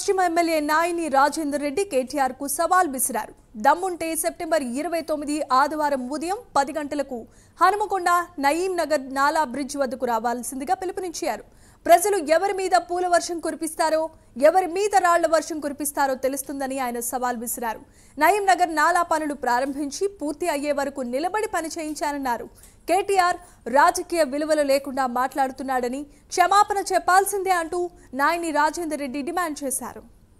పశ్చిమ MLA Naini Rajender Reddy KTR కు సవాల్ విసిరారు దమ్ముంటే సెప్టెంబర్ ఇరవై తొమ్మిది ఆదివారం ఉదయం పది గంటలకు హనుమకొండ నయీం నగర్ నాలా బ్రిడ్జ్ వద్దకు రావాల్సిందిగా పిలుపునిచ్చారు ప్రజలు ఎవరి మీద పూల వర్షం కురిపిస్తారో ఎవరి మీద రాళ్ల వర్షం కురిపిస్తారో తెలుస్తుందని ఆయన సవాల్ విసిరారు నయీం నగర్ నాలా పనులు ప్రారంభించి పూర్తి అయ్యే వరకు నిలబడి పని చేయించానన్నారు కేటీఆర్ రాజకీయ విలువలు లేకుండా మాట్లాడుతున్నాడని క్షమాపణ చెప్పాల్సిందే అంటూ నాయని రాజేందర్ రెడ్డి డిమాండ్ చేశారు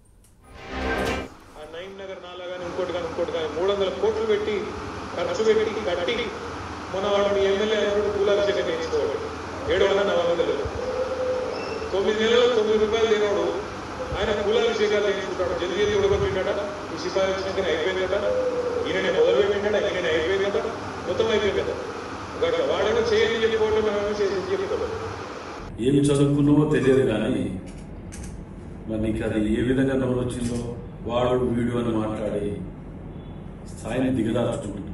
ఆ నైన్ నగర్ నాలా కానీ ఇంకోటి కానీ ఇంకోటి కానీ మూడు వందల కోట్లు పెట్టి ఖర్చు పెట్టి కట్టి మొన్న వాడు మీ ఎమ్మెల్యే అయినప్పుడు పూలాభిషేకం చేయించుకోవాలి ఏడు వందల నలభై వందలు తొమ్మిది నెలలు తొమ్మిది రూపాయలు లేనోడు ఆయన పూలాభిషేకాలు చేయించుకుంటాడు జల్దీ జల్దీ ఉడకపోయినాడ ఈ సిఫాయి వచ్చినాకనే అయిపోయింది కదా ఈయననే మొదలు పెట్టినాడ ఈయన అయిపోయింది కదా మొత్తం అయిపోయింది కదా గట్ల వాడేమో చేయని చెప్పుకోవడం మనమేమో చేసి చెప్పుకోవడం ఏం చదువుకున్నావో తెలియదు కానీ మరి నీకు అది ఏ విధంగా నవ్వు వచ్చిందో వాడు వీడు అని మాట్లాడి స్థాయిని దిగదార్చుకుంటున్నావు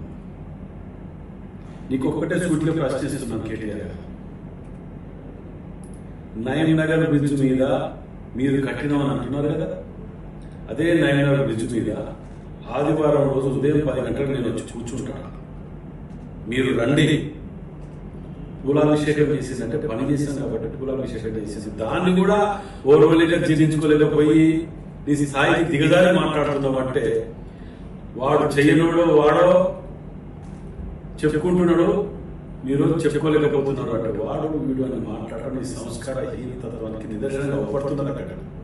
నీకు ఒక్కటే సూటిగా ప్రశ్నిస్తున్నాను కేటీఆర్ గారు నయన్ నగర్ బ్రిడ్జ్ మీద మీరు కట్టినామని అంటున్నారు కదా అదే నయన్ నగర్ బ్రిడ్జ్ మీద ఆదివారం రోజు ఉదయం పది గంటలకు నేను వచ్చి కూర్చుంటాను మీరు రండి పూలాభిషేకం చేసిందంటే పని చేశాను కాబట్టి పూలాభిషేకం చేసింది దాన్ని కూడా ఓర్వలేక జీర్ణించుకోలేకపోయి నీ స్థాయికి దిగజారి మాట్లాడుతున్నావు అంటే వాడు చెయ్యనోడు వాడో చెప్పుకుంటున్నాడు మీరు చెప్పుకోలేకపోతున్నారు అంటే వాడు వీడు అని మాట్లాడడం నీ సంస్కార హీనతత్వానికి నిదర్శనంగా అవపడుతుందని అక్కడ